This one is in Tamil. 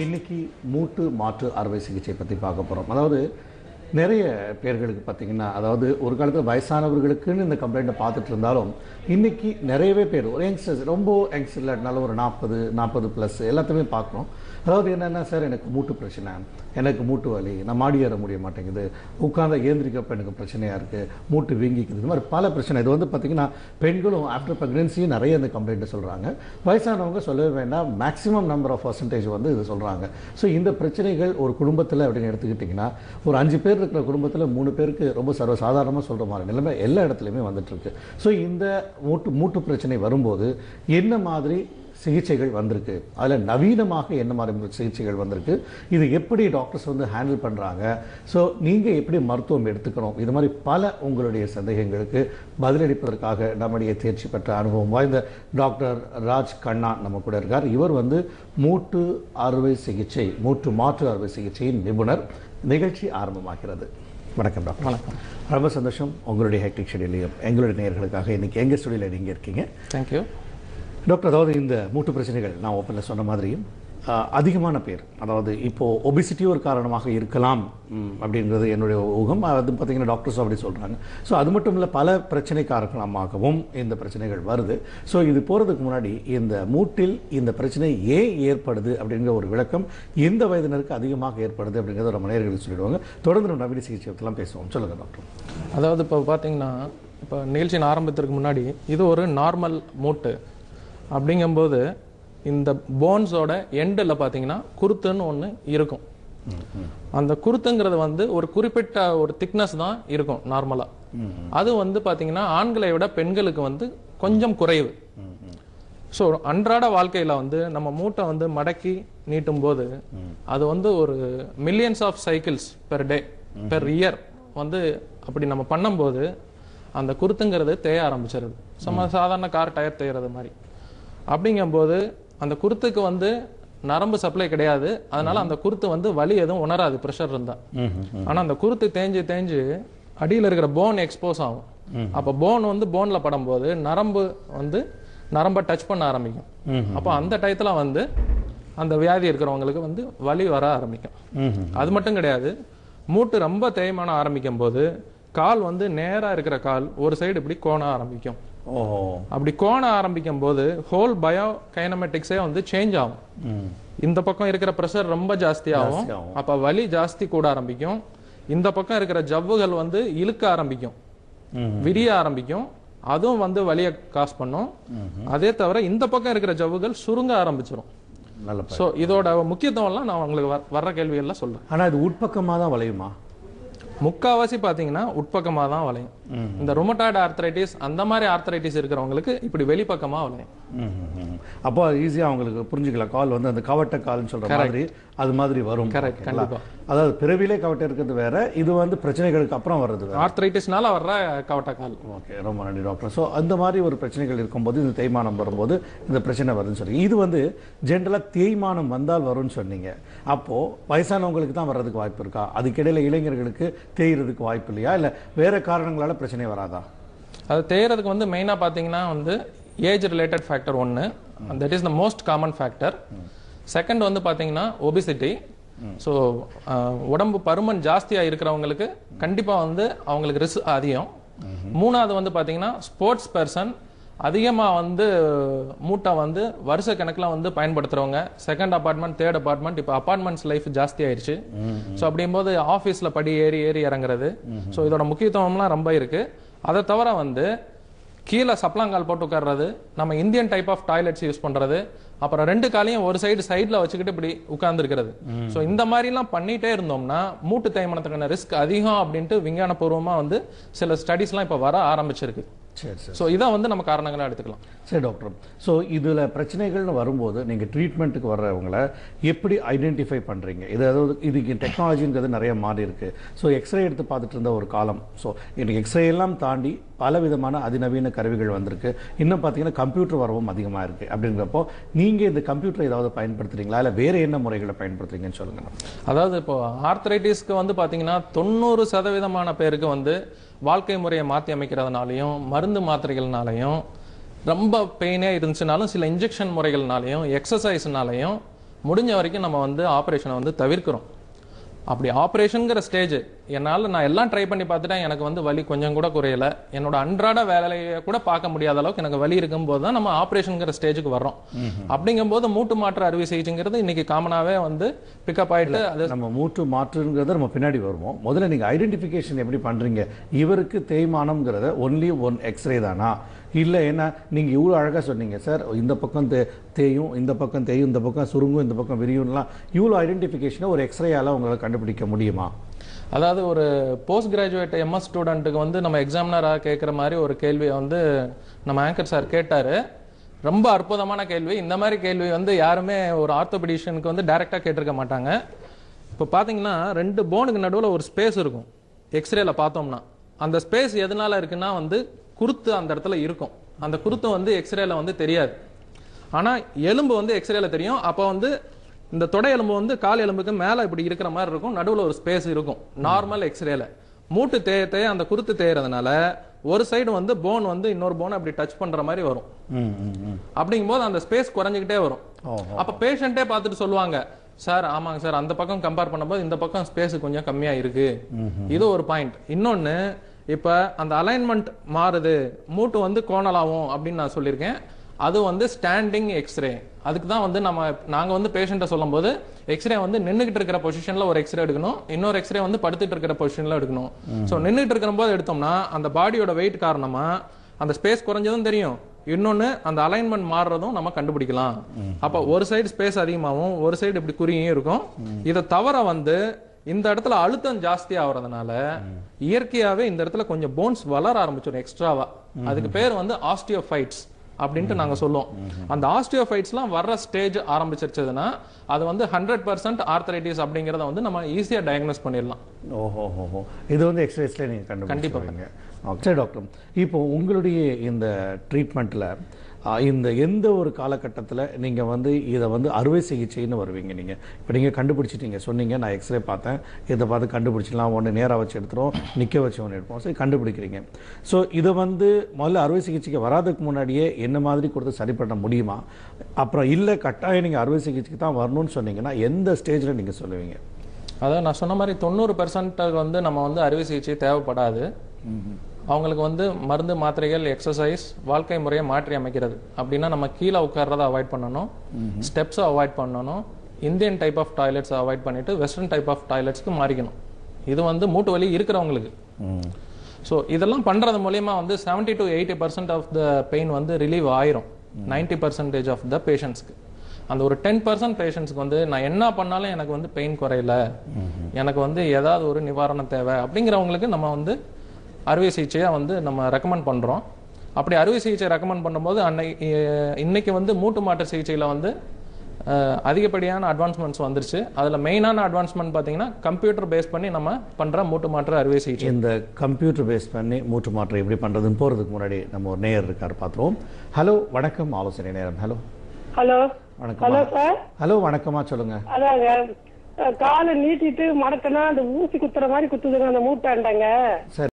இன்னைக்கு மூட்டு மாற்று அறுவை சிகிச்சை பற்றி பார்க்க போகிறோம் அதாவது நிறைய பேர்களுக்கு பார்த்தீங்கன்னா அதாவது ஒரு காலத்தில் வயசானவர்களுக்குன்னு இந்த கம்ப்ளைண்ட்டை பார்த்துட்டு இருந்தாலும் இன்னைக்கு நிறையவே பேர் ஒரு யங்ஸ்டர்ஸ் ரொம்ப யங்ஸ்டர் இல்லாட்டினாலும் ஒரு நாற்பது நாற்பது ப்ளஸ் எல்லாத்தையுமே பார்க்குறோம் அதாவது என்னென்னா சார் எனக்கு மூட்டு பிரச்சனை எனக்கு மூட்டு வலி நான் மாடி ஏற முடிய மாட்டேங்குது உட்கார்ந்த ஏந்திரிக்கப்ப எனக்கு பிரச்சனையாக இருக்குது மூட்டு வீங்கிக்குது இது மாதிரி பல பிரச்சனை இது வந்து பார்த்திங்கன்னா பெண்களும் ஆஃப்டர் ப்ரெக்னென்சியும் நிறைய இந்த கம்ப்ளைண்ட்டை சொல்கிறாங்க வயசானவங்க சொல்லவே வேண்டாம் மேக்ஸிமம் நம்பர் ஆஃப் பர்சன்டேஜ் வந்து இது சொல்கிறாங்க ஸோ இந்த பிரச்சனைகள் ஒரு குடும்பத்தில் அப்படின்னு எடுத்துக்கிட்டிங்கன்னா ஒரு அஞ்சு பேர் இருக்கிற குடும்பத்தில் மூணு பேருக்கு ரொம்ப சர்வசாதாரணமாக சொல்கிற மாதிரி நிலைமை எல்லா இடத்துலையுமே வந்துட்டு இருக்கு ஸோ இந்த மூட்டு மூட்டு பிரச்சனை வரும்போது என்ன மாதிரி சிகிச்சைகள் வந்திருக்கு அதில் நவீனமாக என்ன மாதிரி சிகிச்சைகள் வந்திருக்கு இது எப்படி டாக்டர்ஸ் வந்து ஹேண்டில் பண்ணுறாங்க ஸோ நீங்கள் எப்படி மருத்துவம் எடுத்துக்கணும் இது மாதிரி பல உங்களுடைய சந்தேகங்களுக்கு பதிலளிப்பதற்காக நம்முடைய தேர்ச்சி பெற்ற அனுபவம் வாய்ந்த டாக்டர் ராஜ் கண்ணா நம்ம கூட இருக்கார் இவர் வந்து மூட்டு அறுவை சிகிச்சை மூட்டு மாற்று அறுவை சிகிச்சையின் நிபுணர் நிகழ்ச்சி ஆரம்பமாகிறது வணக்கம் டாக்டர் வணக்கம் ரொம்ப சந்தோஷம் உங்களுடைய ஹெக்டிக் ஷெடியூலையும் எங்களுடைய நேயர்களுக்காக இன்னைக்கு எங்கள் ஸ்டுடியோவில் நீங்கள் இருக்கீங்க தேங்க்யூ டாக்டர் அதாவது இந்த மூட்டு பிரச்சனைகள் நான் ஓப்பனில் சொன்ன மாதிரியும் ஆஹ், அதிகமான பேர் அதாவது இப்போது ஒபிசிட்டி ஒரு காரணமாக இருக்கலாம் ம், அப்படின்றது என்னுடைய ஊகம் அது பார்த்தீங்கன்னா டாக்டர்ஸும் அப்படி சொல்கிறாங்க ஸோ அது மட்டும் இல்லை பல பிரச்சனை காரணமாகவும் இந்த பிரச்சனைகள் வருது ஸோ இது போகிறதுக்கு முன்னாடி இந்த மூட்டில் இந்த பிரச்சனை ஏன் ஏற்படுது அப்படிங்கிற ஒரு விளக்கம் எந்த வயதினருக்கு அதிகமாக ஏற்படுது அப்படிங்கிறத நம்ம நேயர்களுக்கு சொல்லிடுவாங்க தொடர்ந்து நம்ம நவீன சிகிச்சை பற்றிலாம் பேசுவோம் சொல்லுங்கள் டாக்டர் அதாவது இப்போ பார்த்தீங்கன்னா இப்போ நிகழ்ச்சியின் ஆரம்பத்திற்கு முன்னாடி இது ஒரு நார்மல் மூட்டு அப்படிங்கும்போது இந்த போன்ஸோட எண்டில் பார்த்தீங்கன்னா குருத்துன்னு ஒன்று இருக்கும் அந்த குருத்துங்கிறது வந்து ஒரு குறிப்பிட்ட ஒரு திக்னஸ் தான் இருக்கும் நார்மலாக அது வந்து பார்த்தீங்கன்னா ஆண்களை விட பெண்களுக்கு வந்து கொஞ்சம் குறைவு ஸோ அன்றாட வாழ்க்கையில் வந்து நம்ம மூட்டை வந்து மடக்கி நீட்டும் போது அது வந்து ஒரு millions of cycles per day per year வந்து அப்படி நம்ம பண்ணும்போது அந்த குருத்துங்கிறது தேய ஆரம்பிச்சிருது சும்மா சாதாரண கார் டயர் தேயறது மாதிரி அப்படிங்கும்போது அந்த குருத்துக்கு வந்து நரம்பு சப்ளை கிடையாது அதனால அந்த குருத்து வந்து வலி எதுவும் உணராது ப்ரெஷர் இருந்தா ஆனா அந்த குருத்து தேஞ்சு தேஞ்சு அடியில் இருக்கிற போன் எக்ஸ்போஸ் ஆகும் அப்ப போன் வந்து போன்ல படும்போது நரம்பு வந்து நரம்பை டச் பண்ண ஆரம்பிக்கும் அப்போ அந்த டயத்துல வந்து அந்த வியாதி இருக்கிறவங்களுக்கு வந்து வலி வர ஆரம்பிக்கும் அது மட்டும் கிடையாது மூட்டு ரொம்ப தேய்மானம் ஆரம்பிக்கும் போது கால் வந்து நேரா இருக்கிற கால் ஒரு சைடு இப்படி கோண ஆரம்பிக்கும் ஓ அப்படி கோண ஆரம்பிக்கும் போது ஹோல் பயோ கைனமெட்டிக்ஸே வந்து சேஞ்ச் ஆகும் இந்த பக்கம் இருக்கிற ப்ரெஷர் ரொம்ப ஜாஸ்தியாகும் ஜாஸ்தியாகும். அப்ப வலி ஜாஸ்தி கூட ஆரம்பிக்கும் இந்த பக்கம் இருக்கிற ஜவ்வுகள் வந்து இழுக்க ஆரம்பிக்கும் விரிய ஆரம்பிக்கும் அதுவும் வந்து வலியை காஸ் பண்ணும் அதே தவிர இந்த பக்கம் இருக்கிற ஜவ்வுகள் சுருங்க ஆரம்பிச்சிடும் நல்ல சோ இதோட முக்கியத்துவம்லாம் நான் உங்களுக்கு வர- வர்ற கேள்வியெல்லாம் சொல்றேன் ஆனால் இது உட்பக்கமாக தான் வளையுமா முக்காவாசி பாத்தீங்கன்னா உட்பக்கமா தான் வளையும் இந்த ருமட்டாய்டு ஆர்த்தரைட்டிஸ் அந்த மாதிரி ஆர்த்தரைட்டிஸ் இருக்கிறவங்களுக்கு இப்படி வெளிப்பக்கமா வளையும் அப்போ ஈஸியாக அவங்களுக்கு புரிஞ்சுக்கலாம் கால் வந்து அந்த கவட்ட கால்னு சொல்ற மாதிரி அது மாதிரி வரும் Correct, ஓகேங்களா? கண்டிப்பா. அதாவது பிறவிலே கவட்டை இருக்கிறது வேற இது வந்து பிரச்சனைகளுக்கு அப்புறம் வர்றது வேற ஆர்த்தரைட்டிஸ்னால வர்ற கவட்ட கால் ஓகே ரொம்ப நன்றி டாக்டர் ஸோ அந்த மாதிரி ஒரு பிரச்சனைகள் இருக்கும்போது இந்த தேய்மானம் வரும்போது இந்த பிரச்சனை வருதுன்னு சொல்லி இது வந்து ஜென்ரலாக தேய்மானம் வந்தால் வரும்னு சொன்னீங்க அப்போ வயசானவங்களுக்கு தான் வர்றதுக்கு வாய்ப்பு இருக்கா அதுக்கிடையில இளைஞர்களுக்கு தேய்றதுக்கு வாய்ப்பு இல்லையா இல்லை வேற காரணங்களால பிரச்சனை வராதா அது தேயறதுக்கு வந்து மெயினா பாத்தீங்கன்னா வந்து ஏஜ் ரிலேட்டட் ஃபேக்டர் ஒன்னு that is the most common factor second வந்து பாத்தீங்கன்னா ஒபிசிட்டி ஸோ உடம்பு பருமன் ஜாஸ்தியா இருக்கிறவங்களுக்கு கண்டிப்பா வந்து அவங்களுக்கு ரிஸ்க் அதிகம் மூணாவது வந்து பாத்தீங்கன்னா ஸ்போர்ட்ஸ் பர்சன் அதிகமா வந்து மூட்டை வந்து வருஷ கணக்குல வந்து பயன்படுத்துறவங்க செகண்ட் அபார்ட்மெண்ட் தேர்ட் அபார்ட்மெண்ட் இப்போ அபார்ட்மெண்ட்ஸ் லைஃப் ஜாஸ்தி ஆயிருச்சு ஸோ அப்படிங்கும்போது ஆஃபீஸ்ல படி ஏறி ஏறி இறங்குறது ஸோ இதோட முக்கியத்துவம்லாம் ரொம்ப இருக்கு அதை தவிர வந்து கீழே சப்ளாங்கால் போட்டு உட்கார்றது நம்ம Indian type of toilets use பண்றது அப்புறம் ரெண்டு காலையும் ஒரு சைடு சைடுல வச்சுக்கிட்டு இப்படி உட்கார்ந்து இருக்கிறது ஸோ இந்த மாதிரிலாம் பண்ணிட்டே இருந்தோம்னா மூட்டு தேய்மானத்துக்கான ரிஸ்க் அதிகம் அப்படின்ட்டு விஞ்ஞானபூர்வமா வந்து சில ஸ்டடிஸ்லாம் இப்போ வர ஆரம்பிச்சிருக்கு சரி சரி ஸோ இதை வந்து நம்ம காரணங்களா எடுத்துக்கலாம் சரி டாக்டர் ஸோ இதில் பிரச்சனைகள்னு வரும்போது நீங்கள் ட்ரீட்மெண்ட்டுக்கு வர்றவங்கள எப்படி ஐடென்டிஃபை பண்ணுறீங்க இது அதாவது இதுக்கு டெக்னாலஜிங்கிறது நிறைய மாறி இருக்கு ஸோ எக்ஸ்ரே எடுத்து பார்த்துட்டு இருந்த ஒரு காலம் ஸோ இன்னைக்கு எக்ஸ்ரே எல்லாம் தாண்டி பல விதமான அதிநவீன கருவிகள் வந்திருக்கு இன்னும் பார்த்தீங்கன்னா கம்ப்யூட்டர் வரவும் அதிகமாக இருக்கு அப்படிங்கிறப்போ நீங்கள் இந்த கம்ப்யூட்டர் ஏதாவது பயன்படுத்துறீங்களா இல்லை வேறு என்ன முறைகளை பயன்படுத்துறீங்கன்னு சொல்லுங்க அதாவது இப்போ ஆர்த்தரைட்டிஸ்க்கு வந்து பாத்தீங்கன்னா தொண்ணூறு சதவீதமான பேருக்கு வந்து வாழ்க்கை முறையை மாற்றி அமைக்கிறதுனாலையும் மருந்து மாத்திரைகள்னாலையும் ரொம்ப பெயினே இருந்துச்சுனாலும் சில இன்ஜெக்ஷன் முறைகள்னாலையும் எக்ஸசைஸ்னாலையும் முடிஞ்ச வரைக்கும் நம்ம வந்து ஆப்ரேஷனை வந்து தவிர்க்கிறோம் அப்படி ஆப்ரேஷனுங்கிற ஸ்டேஜ் என்னால் நான் எல்லாம் ட்ரை பண்ணி பார்த்துட்டேன் எனக்கு வந்து வலி கொஞ்சம் கூட குறையல என்னோட அன்றாட வேலையை கூட பார்க்க முடியாத அளவுக்கு எனக்கு வலி இருக்கும்போது தான் நம்ம ஆப்ரேஷனுங்கிற ஸ்டேஜுக்கு வர்றோம் அப்படிங்கும்போது மூட்டு மாற்று அறுவை சிகிச்சைங்கிறது இன்னைக்கு காமனாகவே வந்து பிக்கப் ஆயிட்டு அது நம்ம மூட்டு மாற்றுங்கிறத நம்ம பின்னாடி வருவோம் முதல்ல நீங்கள் ஐடென்டிஃபிகேஷன் எப்படி பண்ணுறீங்க இவருக்கு தேய்மானம்ங்கிறத ஒன்லி ஒன் எக்ஸ்ரே தானா இல்லை என்ன நீங்கள் இவ்வளோ அழகாக சொன்னீங்க சார் இந்த பக்கம் தே தேயும் இந்த பக்கம் தேயும் இந்த பக்கம் சுருங்கும் இந்த பக்கம் விரியும்லாம் இவ்வளோ ஐடென்டிஃபிகேஷனை ஒரு எக்ஸ்ரேயால் உங்களால் கண்டுபிடிக்க முடியுமா அதாவது ஒரு போஸ்ட் கிராஜுவேட் எம்எஸ் ஸ்டூடெண்ட்டுக்கு வந்து நம்ம எக்ஸாமினராக கேட்குற மாதிரி ஒரு கேள்வியை வந்து நம்ம ஆங்கர் சார் கேட்டார் ரொம்ப அற்புதமான கேள்வி இந்த மாதிரி கேள்வி வந்து யாருமே ஒரு ஆர்த்தோபெடிஷனுக்கு வந்து டைரெக்டாக கேட்டிருக்க மாட்டாங்க இப்போ பார்த்தீங்கன்னா ரெண்டு போனுக்கு நடுவில் ஒரு ஸ்பேஸ் இருக்கும் எக்ஸ்ரேல பார்த்தோம்னா அந்த ஸ்பேஸ் எதனால இருக்குன்னா வந்து குருத்து அந்த இடத்துல இருக்கும் அந்த குருத்து வந்து எக்ஸ்ரேல வந்து தெரியாது ஆனா எலும்பு வந்து எக்ஸ்ரேல தெரியும் அப்போ வந்து இந்த தொடை எலும்பு வந்து கால் எலும்புக்கு மேல இப்படி இருக்கிற மாதிரி இருக்கும் நடுவுல ஒரு ஸ்பேஸ் இருக்கும் நார்மல் எக்ஸ்ரேல மூட்டு தேய தேய அந்த குருத்து தேயறதுனால ஒரு சைடு வந்து போன் வந்து இன்னொரு போன் அப்படி டச் பண்ற மாதிரி வரும் ம் ம் ம் அப்படிங்கும்போது அந்த ஸ்பேஸ் குறைஞ்சிக்கிட்டே வரும் ஓஹோ அப்ப பேஷண்ட்டே பார்த்துட்டு சொல்லுவாங்க சார் ஆமாங்க சார் அந்த பக்கம் கம்பேர் பண்ணும்போது இந்த பக்கம் ஸ்பேஸ் கொஞ்சம் கம்மியா இருக்கு இது ஒரு பாயிண்ட் இன்னொன்னு இப்ப அந்த அலைன்மெண்ட் மாறுது மூட்டு வந்து கோணலாகும் அப்படின்னு நான் சொல்லியிருக்கேன் அது வந்து ஸ்டாண்டிங் எக்ஸ்ரே அதுக்கு தான் வந்து நம்ம நாங்க வந்து பேஷண்ட்டை சொல்லும்போது எக்ஸ்ரே வந்து நின்னுகிட்டு இருக்கிற பொசிஷன்ல ஒரு எக்ஸ்ரே எடுக்கணும் இன்னொரு எக்ஸ்ரே வந்து படுத்துட்டு இருக்கிற பொசிஷன்ல எடுக்கணும் சோ நின்னுகிட்டு இருக்கிற போது எடுத்தோம்னா அந்த பாடியோட வெயிட் காரணமா அந்த ஸ்பேஸ் குறைஞ்சதும் தெரியும் இன்னொன்னு அந்த அலைன்மெண்ட் மாறுறதும் நம்ம கண்டுபிடிக்கலாம் அப்ப ஒரு சைடு ஸ்பேஸ் அதிகமாகவும் ஒரு சைடு இப்படி குறியும் இருக்கும் இதை தவிர வந்து இந்த இடத்துல அழுத்தம் ஜாஸ்தி ஆகுறதுனால இயற்கையாவே இந்த இடத்துல கொஞ்சம் போன்ஸ் வளர ஆரம்பிச்சிடும் எக்ஸ்ட்ராவா அதுக்கு பேர் வந்து ஆஸ்டியோஃபைட்ஸ் அப்படின்ட்டு நாங்க சொல்லுவோம் அந்த ஆஸ்டியோஃபைட்ஸ்லாம் வர்ற ஸ்டேஜ் ஆரம்பிச்சிருச்சதுன்னா அது வந்து ஹண்ட்ரட் பர்சன்ட் ஆர்த்தரைட்டிஸ் அப்படிங்கறத வந்து நம்ம ஈஸியா டயக்னோஸ் பண்ணிடலாம் ஓஹோ ஓஹோ இது வந்து எக்ஸ்ரேஸ்ல நீங்கள் கண்டிப்பா. கண்டுபிடிச்சிருவீங்க ஓகே சரி டாக்டர் இப்போ உங்களுடைய இந்த ட்ரீட்மெண்ட்டில் இந்த எந்த ஒரு காலகட்டத்தில் நீங்கள் வந்து இதை வந்து அறுவை சிகிச்சைன்னு வருவீங்க நீங்கள் இப்போ நீங்கள் கண்டுபிடிச்சிட்டீங்க சொன்னீங்க நான் எக்ஸ்ரே பார்த்தேன் இதை பார்த்து கண்டுபிடிச்சிடலாம் ஒன்று நேராக வச்சு எடுத்துரும் நிற்க வச்சு ஒன்று எடுப்போம் சரி கண்டுபிடிக்கிறீங்க ஸோ இதை வந்து முதல்ல அறுவை சிகிச்சைக்கு வராதுக்கு முன்னாடியே என்ன மாதிரி கொடுத்து சரி பண்ண முடியுமா அப்புறம் இல்லை கட்டாயம் நீங்கள் அறுவை சிகிச்சைக்கு தான் வரணும்னு சொன்னீங்கன்னா எந்த ஸ்டேஜில் நீங்கள் சொல்லுவீங்க அதாவது நான் சொன்ன மாதிரி தொண்ணூறு பெர்சன்ட் வந்து நம்ம வந்து அறுவை சிகிச்சை தேவைப்படாது அவங்களுக்கு வந்து மருந்து மாத்திரைகள் எக்ஸசைஸ் வாழ்க்கை முறையை மாற்றி அமைக்கிறது அப்படின்னா நம்ம கீழே உட்கார்றதை அவாய்ட் பண்ணணும் ஸ்டெப்ஸை அவாய்ட் பண்ணணும் இந்தியன் டைப் ஆஃப் டாய்லெட்ஸை அவாய்ட் பண்ணிட்டு வெஸ்டர்ன் டைப் ஆஃப் டாய்லெட்ஸ்க்கு மாறிக்கணும் இது வந்து மூட்டு வலி இருக்கிறவங்களுக்கு ஸோ இதெல்லாம் பண்றது மூலியமா வந்து 70 to eighty percent of the pain வந்து ரிலீவ் ஆயிரும் 90% பர்சன்டேஜ் ஆஃப் த பேஷண்ட்ஸ்க்கு அந்த ஒரு டென் பர்சன்ட் பேஷண்ட்ஸ்க்கு வந்து நான் என்ன பண்ணாலும் எனக்கு வந்து பெயின் குறையல எனக்கு வந்து ஏதாவது ஒரு நிவாரணம் தேவை அப்படிங்கிறவங்களுக்கு நம்ம வந்து அறுவை சிகிச்சையா வந்து நம்ம ரெக்கமெண்ட் பண்றோம் அப்படி அறுவை சிகிச்சை ரெக்கமெண்ட் பண்ணும்போது அன்னைக்கு இன்னைக்கு வந்து மூட்டு மாற்று சிகிச்சையில வந்து அஹ், அதிகப்படியான அட்வான்ஸ்மெண்ட்ஸ் வந்துருச்சு அதுல மெயினான அட்வான்ஸ்மெண்ட் பாத்தீங்கன்னா கம்ப்யூட்டர் பேஸ் பண்ணி நம்ம பண்ற மூட்டு மாற்று அறுவை சிகிச்சை இந்த கம்ப்யூட்டர் பேஸ் பண்ணி மூட்டு மாற்றம் எப்படி பண்ணுறதுன்னு போகிறதுக்கு முன்னாடி நம்ம ஒரு நேயர் இருக்கார் பார்த்துருவோம் ஹலோ வணக்கம் ஆலோசனை நேரம் ஹலோ ஹலோ வணக்கம் ஹலோ சார் ஹலோ வணக்கமா சொல்லுங்க அதாங்க அஹ், காலை நீட்டிட்டு மடக்கினா அந்த ஊசி குத்துற மாதிரி குத்துதுங்க அந்த மூட்டாண்டாங்க சரி